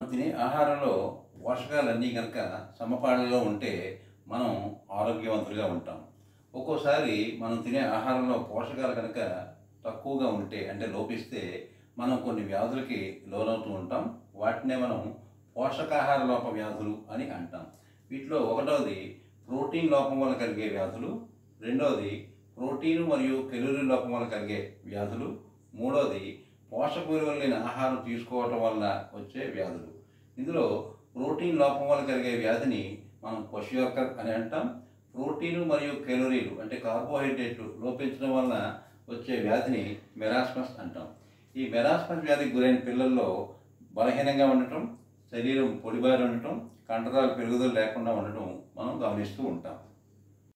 తినే ఆహారంలో పోషకాలన్నీ కనుక సమపాళ్ళలో ఉంటే మనం ఆరోగ్యవంతులుగా ఉంటాం ఒక్కోసారి మనం తినే ఆహారంలో పోషకాలు కనుక తక్కువగా ఉంటే అంటే లోపిస్తే మనం కొన్ని వ్యాధులకి లోనవుతూ ఉంటాం వాటినే మనం పోషకాహార లోప వ్యాధులు అని అంటాం వీటిలో ఒకటవది ప్రోటీన్ లోపం వల్ల కలిగే వ్యాధులు రెండవది ప్రోటీన్ మరియు కెలోరీ లోపం వల్ల కలిగే వ్యాధులు మూడవది పోషక విలువలు లేని ఆహారం తీసుకోవటం వల్ల వచ్చే వ్యాధులు ఇందులో ప్రోటీన్ లోపం వల్ల కలిగే వ్యాధిని మనం క్వషియోకర్ అని అంటాం ప్రోటీన్ మరియు కెలోరీలు అంటే కార్బోహైడ్రేట్లు లోపించడం వలన వచ్చే వ్యాధిని మెరాస్మస్ అంటాం ఈ మెరాస్మస్ వ్యాధికి గురైన పిల్లల్లో బలహీనంగా ఉండటం శరీరం పొడిబారి ఉండటం కండరాలు పెరుగుదల లేకుండా ఉండటం మనం గమనిస్తూ ఉంటాం